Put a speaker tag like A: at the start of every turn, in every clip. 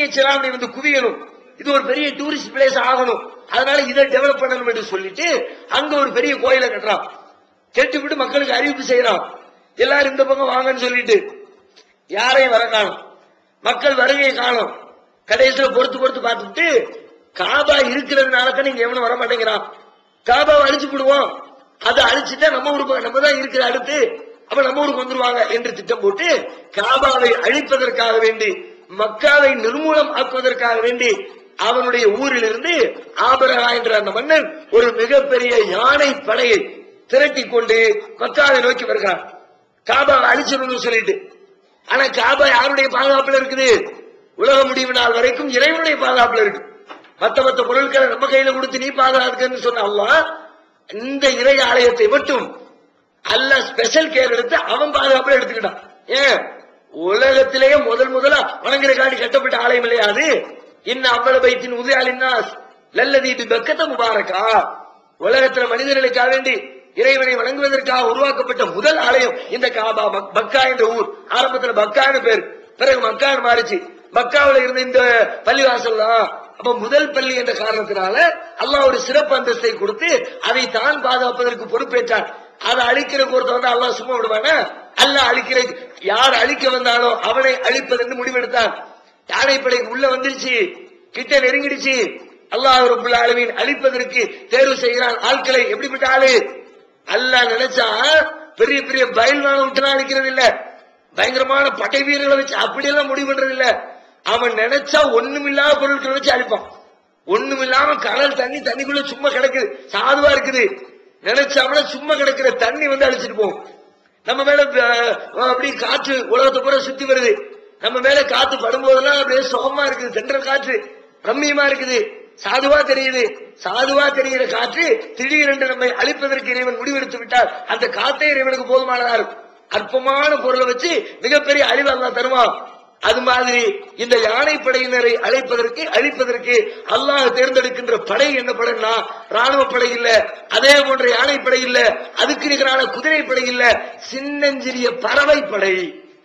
A: பெரிய சிலாமணி வந்து குவியணும் இது ஒரு பெரிய டூரிஸ்ட் பிளேஸ் ஆகணும் அதனால இதை டெவலப் பண்ணணும் என்று சொல்லிட்டு அங்க ஒரு பெரிய கோயிலை கட்டுறான் கெட்டுவிட்டு மக்களுக்கு அறிவிப்பு செய்யறான் எல்லாரும் இந்த பக்கம் வாங்கன்னு சொல்லிட்டு யாரையும் வர காணும் மக்கள் வருகையை காணும் கடைசியில பொறுத்து பொறுத்து பார்த்துட்டு காபா இருக்கிறதுனால தான் இங்க எவனும் வர மாட்டேங்கிறான் காபாவை அழிச்சு விடுவோம் அதை அழிச்சுட்டா நம்ம ஊருக்கு நம்ம தான் இருக்கிற அடுத்து அப்ப நம்ம ஊருக்கு வந்துருவாங்க என்று திட்டம் போட்டு காபாவை அழிப்பதற்காக வேண்டி மக்காவை நிர்மூலம் ஆக்குவதற்காக வேண்டி அவனுடைய ஊரிலிருந்து ஆபரகா என்ற அந்த மன்னன் ஒரு மிகப்பெரிய யானை படையை திரட்டி கொண்டு மக்காவை நோக்கி வருகிறான் காபாவை அழிச்சிடணும்னு சொல்லிட்டு ஆனா காபா யாருடைய பாதுகாப்புல இருக்குது உலக முடிவு நாள் வரைக்கும் இறைவனுடைய பாதுகாப்புல இருக்கு மத்த மத்த பொருட்களை நம்ம கையில கொடுத்து நீ பாதுகாத்துக்கன்னு சொன்ன அல்லாஹ் இந்த இறை ஆலயத்தை மட்டும் அல்லாஹ் ஸ்பெஷல் கேர் எடுத்து அவன் பாதுகாப்புல எடுத்துக்கிட்டான் ஏன் உலகத்திலேயே முதல் முதலா வணங்குற காடி கட்டப்பட்ட ஆலயம் இல்லையா அது இன்ன அவ்வளவு பைத்தின் உதயாலின்னாஸ் லல்லதி பெக்கத்த முபாரக்கா உலகத்துல மனிதர்களுக்காக வேண்டி இறைவனை வணங்குவதற்காக உருவாக்கப்பட்ட முதல் ஆலயம் இந்த காபா மக்- மக்கா என்ற ஊர் ஆரம்பத்துல மக்கான்னு பேர் பிறகு மக்கான்னு மாறிச்சு மக்காவுல இருந்த இந்த பள்ளிவாசல் தான் அப்ப முதல் பள்ளி என்ற காரணத்தினால அல்லாஹ் ஒரு சிறப்பு அந்தஸ்தை கொடுத்து அதை தான் பாதுகாப்பதற்கு பொறுப்பேற்றான் அதை அழிக்கிற ஒருத்தன் வந்து அல்லாஹ் சும்மா விடுவானா அல்லாஹ் அழிக்கிற யார் அழிக்க வந்தானோ அவனை அழிப்பதென்று முடிவெடுத்தான் யானைப்படை உள்ள வந்துருச்சு கிட்ட நெருங்கிடுச்சு அல்லாஹ் ரப்புல் ஆலமீன் அழிப்பதற்கு தேர்வு செய்கிறான் ஆட்களை எப்படிப்பட்ட ஆளு அல்லாஹ் நினைச்சா பெரிய பெரிய பயில்வான விட்டுனா அழிக்கிறது இல்ல பயங்கரமான படை வீரர்களை வச்சு அப்படியெல்லாம் முடிவு பண்றது இல்ல அவன் நினைச்சா ஒண்ணுமில்லாத பொருட்களை வச்சு அழிப்பான் ஒண்ணுமில்லாம கடல் தண்ணி தண்ணிக்குள்ள சும்மா கிடக்குது சாதுவா இருக்குது நினைச்சாமல சும்மா கிடக்குற தண்ணி வந்து அழிச்சிட்டு போகும் நம்ம மேல அஹ், அப்படி காற்று உலகத்தை பூரா சுத்தி வருது நம்ம மேல காத்து படும்போதெல்லாம் அப்படியே சுகமா இருக்குது தென்றல் காற்று ரம்மியமா இருக்குது சாதுவா தெரியுது சாதுவா தெரிகிற காற்று திடீரென்று நம்மை அழிப்பதற்கு இறைவன் முடிவெடுத்து விட்டார் அந்த காத்தே இறைவனுக்கு போதுமானதா இருக்கும் அற்பமான பொருளை வச்சு மிகப்பெரிய அழிவு அல்லாஹ் தருவான் அது மாதிரி இந்த யானை படையினரை அழைப்பதற்கு அழிப்பதற்கு அல்லாஹ் தேர்ந்தெடுக்கின்ற படை என்ன படைன்னா ராணுவ படை இல்ல அதே போன்ற யானை படை இல்ல அதுக்கு நிகரான குதிரை படை இல்ல சின்னஞ்சிறிய பறவை படை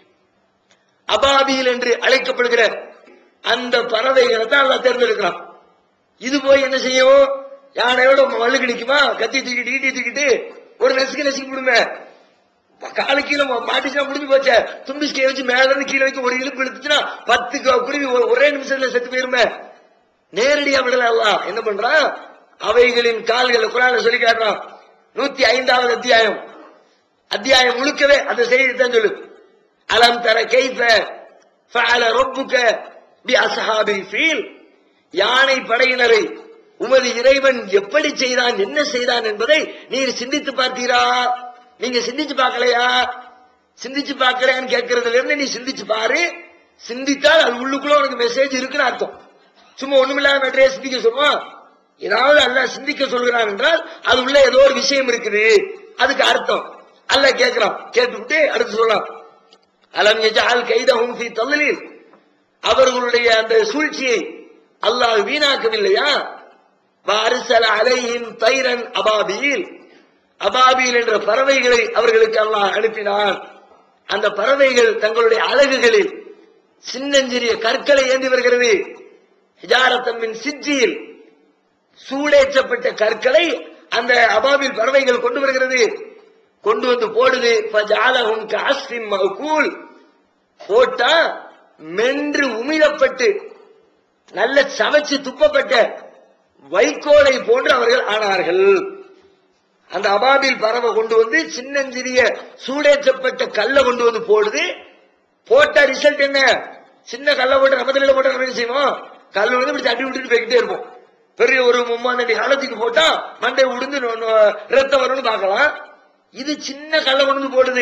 A: அபாபியில் என்று அழைக்கப்படுகிற அந்த பறவைகளை தான் அல்லாஹ் தேர்ந்தெடுக்கிறான் இது போய் என்ன செய்யும் யானையோட மல்லுக்கு நிக்குமா கத்தி தூக்கிட்டு ஈட்டி தூக்கிட்டு ஒரு நசுக்கு நசுக்கி விடுமே காலு கீழே மா- மாட்டிச்சுனா முடிஞ்சு போச்சே தும்பிஸ்கையை வச்சு மேல இருந்து கீழே வரைக்கும் ஒரு இழுப்பு இழுத்துச்சுன்னா பத்து கு- குருவி ஒ- ஒரே நிமிஷத்துல செத்து போயிருமே நேரடியா விடல அல்லாஹ் என்ன பண்றான் அவைகளின் கால்களை குரான சொல்லி காட்டுறான் நூத்தி ஐந்தாவது அத்தியாயம் அத்தியாயம் முழுக்கவே அந்த செய்தி தான் சொல்லு அலம் தர கைஃப ஃபஅல ரப்புக பி அஸ்ஹாபில் ஃபீல் யானை படையினரை உமது இறைவன் எப்படி செய்தான் என்ன செய்தான் என்பதை நீர் சிந்தித்து பார்த்தீரா நீங்க சிந்திச்சு பார்க்கலையா சிந்திச்சு பார்க்கலையான்னு கேட்கறதுல இருந்து நீ சிந்திச்சு பாரு சிந்தித்தால் அது உள்ளுக்குள்ள உனக்கு மெசேஜ் இருக்குன்னு அர்த்தம் சும்மா ஒண்ணுமில்லாத மேட்டரையே சிந்திக்க சொல்லுவான் ஏதாவது அல்லாஹ் சிந்திக்க சொல்கிறான் என்றால் அது உள்ள ஏதோ ஒரு விஷயம் இருக்குது அதுக்கு அர்த்தம் அல்லாஹ் கேட்கிறான் கேட்டுவிட்டு அடுத்து சொல்லலாம் அலம் யஜால் கைதஹும் ஃபீ தல்லலில் அவர்களுடைய அந்த சூழ்ச்சியை அல்லாஹ் வீணாக்கவில்லையா வாரிசல அலையின் தைரன் அபாபியில் அபாபியில் என்ற பறவைகளை அவர்களுக்கு அல்லாஹ் அனுப்பினான் அந்த பறவைகள் தங்களுடைய அழகுகளில் சின்னஞ்சிறிய கற்களை ஏந்தி வருகிறது ஹிஜாரத்தன்மின் சிஜியில் சூடேற்றப்பட்ட கற்களை அந்த அபாபில் பறவைகள் கொண்டு வருகிறது கொண்டு வந்து போடுது ஃபஜஅலஹும் கஅஸ்ஃபின் மஅகூல் போட்டா மென்று உமிழப்பட்டு நல்ல சமைச்சு துப்பப்பட்ட வைக்கோலை போன்று அவர்கள் ஆனார்கள் அந்த அபாபில் பறவை கொண்டு வந்து சின்னஞ்சிறிய சூடேற்றப்பட்ட கல்லை கொண்டு வந்து போடுது போட்ட ரிசல்ட் என்ன சின்ன கல்லை போட்டு நம்ம தலையில போட்டா நம்ம என்ன செய்வோம் கல் வந்து இப்படி தட்டி விட்டுட்டு போய்கிட்டே இருப்போம் பெரிய ஒரு மும்மாந்தடி காலத்துக்கு போட்டா மண்டை உடுந்து நொ- நொ- ரத்தம் வரும்னு பார்க்கலாம் இது சின்ன கல்லை கொண்டு வந்து போடுது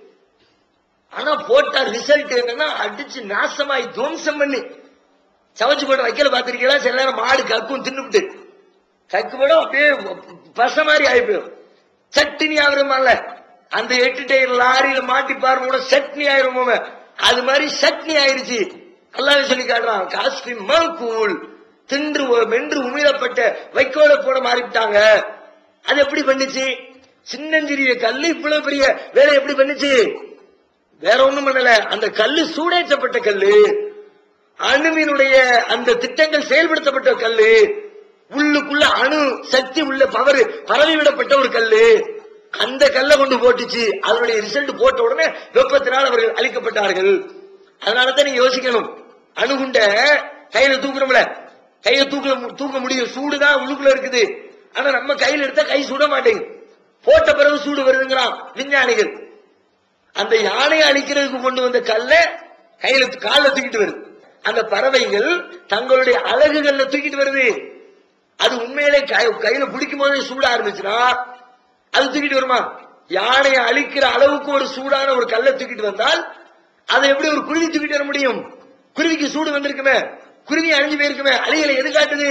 A: ஆனா போட்ட ரிசல்ட் என்னன்னா அடிச்சு நாசமாய் துவம்சம் பண்ணி சமைச்சு போட்டு வைக்கல பாத்திருக்கீங்களா சில நேரம் மாடு கக்கும் தின்னுபிட்டு கக்கு போட அப்படியே பச மாதிரி ஆகி போயிடும் சட்டினி ஆகுறமால அந்த எட்டு டயர் லாரியில மாட்டி பாருங்க கூட சட்னி ஆயிரும் அவன். அது மாதிரி சட்னி ஆயிருச்சு அல்லாவே சொல்லி காட்டுறான் காஸ்பி கூல் தின்று ஒ- மென்று உமிழப்பட்ட வைக்கோல போட மாறிவிட்டாங்க அது எப்படி பண்ணுச்சு சின்னஞ்சிறிய கல்லு இவ்வளவு பெரிய வேலை எப்படி பண்ணுச்சு வேற ஒண்ணும் பண்ணல அந்த கல்லு சூடேற்றப்பட்ட கல்லு அணு அணுவினுடைய அந்த திட்டங்கள் செயல்படுத்தப்பட்ட கல்லு உள்ளுக்குள்ள அணு சக்தி உள்ள பவர் பரவி விடப்பட்ட ஒரு கல்லு அந்த கல்லை கொண்டு போட்டுச்சு அதனுடைய ரிசல்ட் போட்ட உடனே வெப்பத்தினால் அவர்கள் அழிக்கப்பட்டார்கள் அதனால தான் நீங்க யோசிக்கணும் அணுகுண்ட கையில தூக்குறோம்ல கையில தூக்கல தூக்க முடியும் சூடுதான் உள்ளுக்குள்ள இருக்குது ஆனா நம்ம கையில எடுத்தா கை சுட மாட்டேங்குது போட்ட பிறகு சூடு வருதுங்கிறான் விஞ்ஞானிகள் அந்த யானையை அழிக்கிறதுக்கு கொண்டு வந்த கல்ல கையில கால்ல தூக்கிட்டு வருது அந்த பறவைகள் தங்களுடைய அழகுகள்ல தூக்கிட்டு வருது அது உண்மையிலே கை- கையில பிடிக்கும் போதே சூட ஆரம்பிச்சுன்னா அது தூக்கிட்டு வருமா யானையை அழிக்கிற அளவுக்கு ஒரு சூடான ஒரு கல்லை தூக்கிட்டு வந்தால் அதை எப்படி ஒரு குருவி தூக்கிட்டு வர முடியும் குருவிக்கு சூடு வந்திருக்குமே குருவி அழிஞ்சு போயிருக்குமே அழியலை எது காட்டுது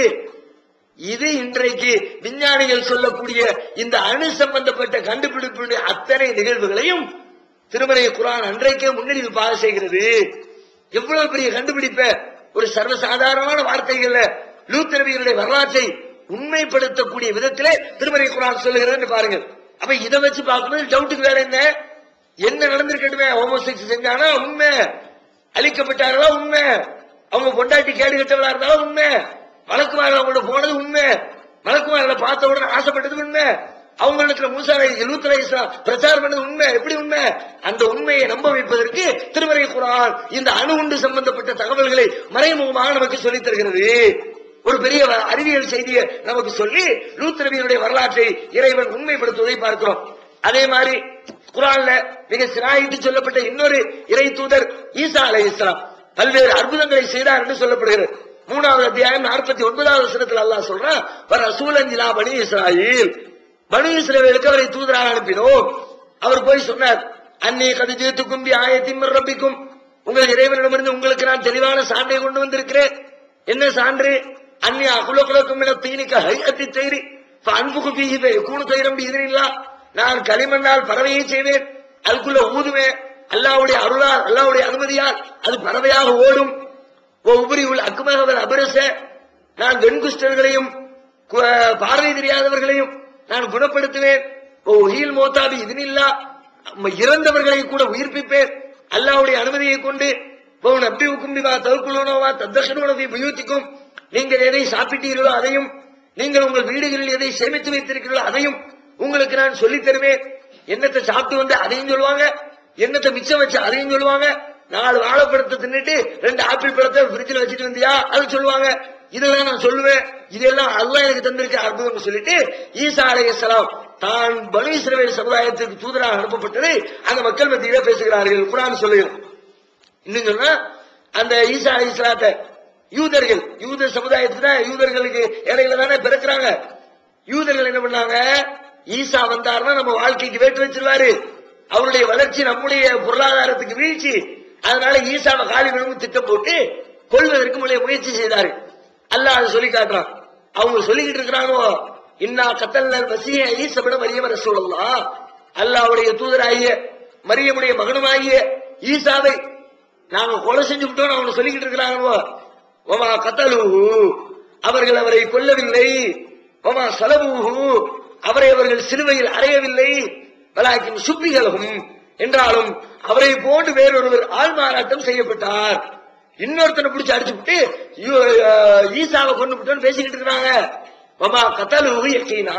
A: இது இன்றைக்கு விஞ்ஞானிகள் சொல்லக்கூடிய இந்த அணு சம்பந்தப்பட்ட கண்டுபிடிப்புடைய அத்தனை நிகழ்வுகளையும் திருமறை குரான் அன்றைக்கே முன்னணியில் பாத செய்கிறது எவ்வளவு பெரிய கண்டுபிடிப்ப ஒரு சர்வசாதாரணமான வார்த்தைகள்ல லூத் நபியினுடைய வரலாற்றை உண்மைப்படுத்தக்கூடிய விதத்திலே திருமறை குரான் சொல்லுகிறது பாருங்க அப்ப இதை வச்சு பார்க்கும்போது டவுட்டுக்கு வேற என்ன என்ன நடந்திருக்கட்டுமே ஹோமோசெக்ஸ் செஞ்சானா உண்மை அழிக்கப்பட்டார்களா உண்மை அவங்க பொண்டாட்டி கேடு கட்டவளா இருந்தாலும் உண்மை மலக்குமார்கள் அவங்களோட போனது உண்மை மலக்குமார்களை பார்த்த உடனே ஆசைப்பட்டது உண்மை அவங்களுக்கு மூசாலை எழுத்துல பிரச்சாரம் பண்ணது உண்மை எப்படி உண்மை அந்த உண்மையை நம்ப வைப்பதற்கு திருமறை குரான் இந்த அணு உண்டு சம்பந்தப்பட்ட தகவல்களை மறைமுகமாக நமக்கு சொல்லித் தருகிறது ஒரு பெரிய வ- அறிவியல் செய்தியை நமக்கு சொல்லி லூத் நபியினுடைய வரலாற்றை இறைவன் உண்மைப்படுத்துவதை பார்க்கிறோம் அதே மாதிரி குரான்ல மிக சிராயிட்டு சொல்லப்பட்ட இன்னொரு இறை தூதர் ஈசா அலை இஸ்லாம் பல்வேறு அற்புதங்களை செய்தார் என்று சொல்லப்படுகிறது மூணாவது அத்தியாயம் நாற்பத்தி ஒன்பதாவது வசனத்தில் அல்லாஹ் சொல்றான் வர சூழஞ்சிலா பனி இஸ்ராயில் பனு இஸ்ரவேலுக்கு அவரை தூதராக அனுப்பினோம் அவர் போய் சொன்னார் அன்னே கதிஜித்து கும்பி ஆயத்தின் ரப்பிக்கும் உங்கள் இறைவனிடமிருந்து உங்களுக்கு நான் தெளிவான சான்றை கொண்டு வந்திருக்கிறேன் என்ன சான்று அந்நிய அகுலகுலக்கும் என தீனிக்க ஹைஅத்தி தயிரி அன்புக்கு பீகிவே கூணு தயிரம் இதனில்லா நான் களிமண்ணால் பறவையை செய்வேன் அதுக்குள்ள ஊதுவேன் அல்லாவுடைய அருளால் அல்லாவுடைய அனுமதியால் அது பறவையாக ஓடும் ஓ உபரி உள்ள அக்குமகவர் அபரச நான் வெண்குஷ்டர்களையும் கு- பார்வை தெரியாதவர்களையும் நான் குணப்படுத்துவேன் ஓ உயில் மோத்தாபி இதனில்லா இறந்தவர்களை கூட உயிர்ப்பிப்பேன் அல்லாவுடைய அனுமதியை கொண்டு பவுன் அப்பி உக்கும்பிவா தவுக்குள்ளோனோவா தத்தஷனோனவி புயூத்திக்கும் நீங்கள் எதை சாப்பிட்டீர்களோ அதையும் நீங்கள் உங்கள் வீடுகளில் எதை சேமித்து வைத்திருக்கிறீர்களோ அதையும் உங்களுக்கு நான் சொல்லித் தருவேன் என்னத்தை சாப்பிட்டு வந்து அதையும் சொல்லுவாங்க என்னத்தை மிச்சம் வச்சு அதையும் சொல்லுவாங்க நாலு வாழைப்பழத்தை தின்னுட்டு ரெண்டு ஆப்பிள் பழத்தை ஃப்ரிட்ஜில் வச்சுட்டு வந்தியா அது சொல்லுவாங்க இதெல்லாம் நான் சொல்லுவேன் இதெல்லாம் அல்லாஹ் எனக்கு தந்திருக்க அற்புதம் சொல்லிட்டு ஈசா அலைஹிஸ்ஸலாம் தான் பனு இஸ்ரவேல் சமுதாயத்திற்கு தூதராக அனுப்பப்பட்டது அந்த மக்கள் மத்தியிலே பேசுகிறார்கள் குரான் சொல்லுகிறது இன்னும் சொன்னா அந்த ஈசா அலி இஸ்லாத்தை யூதர்கள் யூத சமுதாயத்துல யூதர்களுக்கு இடையில தானே பிறக்கிறாங்க யூதர்கள் என்ன பண்ணாங்க ஈசா வந்தாருன்னா நம்ம வாழ்க்கைக்கு வேட்டு வச்சிருவாரு அவருடைய வளர்ச்சி நம்முடைய பொருளாதாரத்துக்கு வீழ்ச்சி அதனால ஈசாவை காலி விழுந்து திட்டம் போட்டு கொள்வதற்கு முறைய முயற்சி செய்தாரு அல்லாஹ் அதை சொல்லி காட்டுறான் அவங்க சொல்லிக்கிட்டு இருக்கிறாங்க இன்னா கத்தல்ல வசிய ஈசபட மரியம் ரசூலல்லா அல்லாஹ்வுடைய தூதராகிய மரியமுடைய மகனுமாகிய ஈசாவை நாங்க கொலை செஞ்சு விட்டோம் அவங்க சொல்லிக்கிட்டு இருக்கிறாங்க ஒமா கத்தலுஹு அவர்கள் அவரை கொல்லவில்லை ஒமா சலபுஹு அவரை அவர்கள் சிலுவையில் அறையவில்லை வலாக்கின் சுப்பிகளும் என்றாலும் அவரை போன்று வேறொருவர் ஆள்மாறாட்டம் செய்யப்பட்டார் இன்னொருத்தனை பிடிச்சு அடிச்சு விட்டு யூ- அஹ் ஈசாவை கொண்டு விட்டோன்னு பேசிக்கிட்டு இருக்கிறாங்க ஒமா கத்தலுஹு யக்கீனா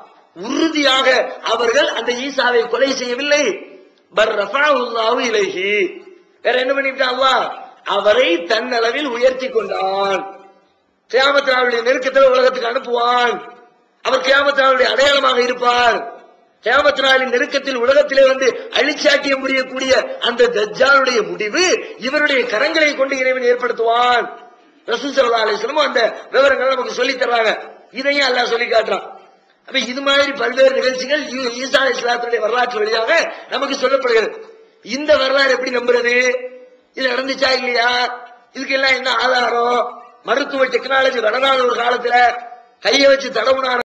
A: உறுதியாக அவர்கள் அந்த ஈசாவை கொலை செய்யவில்லை பர் ரஃபாவுல்லாஹு இலைஹி வேற என்ன பண்ணிவிட்டான் அல்லாஹ் அவரை தன்னளவில் உயர்த்தி கொண்டான் கியாமத்தினாவுடைய நெருக்கத்தில் உலகத்துக்கு அனுப்புவான் அவர் கியாமத்தினாவுடைய அடையாளமாக இருப்பார் கியாமத்தினாலின் நெருக்கத்தில் உலகத்திலே வந்து அழிச்சாட்டியம் புரியக்கூடிய அந்த தஜ்ஜாலுடைய முடிவு இவருடைய கரங்களை கொண்டு இறைவன் ஏற்படுத்துவான் ரசூல் ஸல்லல்லாஹு அலைஹி வஸல்லம் அந்த விவரங்களை நமக்கு சொல்லி தர்றாங்க இதையும் அல்லாஹ் சொல்லி காட்டுறான் அப்ப இது மாதிரி பல்வேறு நிகழ்ச்சிகள் ஈ- ஈசா இஸ்லாத்துடைய வரலாற்று வழியாக நமக்கு சொல்லப்படுகிறது இந்த வரலாறு எப்படி நம்புறது இது நடந்துச்சா இல்லையா இதுக்கெல்லாம் என்ன ஆதாரம் மருத்துவ டெக்னாலஜி வளராத ஒரு காலத்துல கையை வச்சு தடவுனான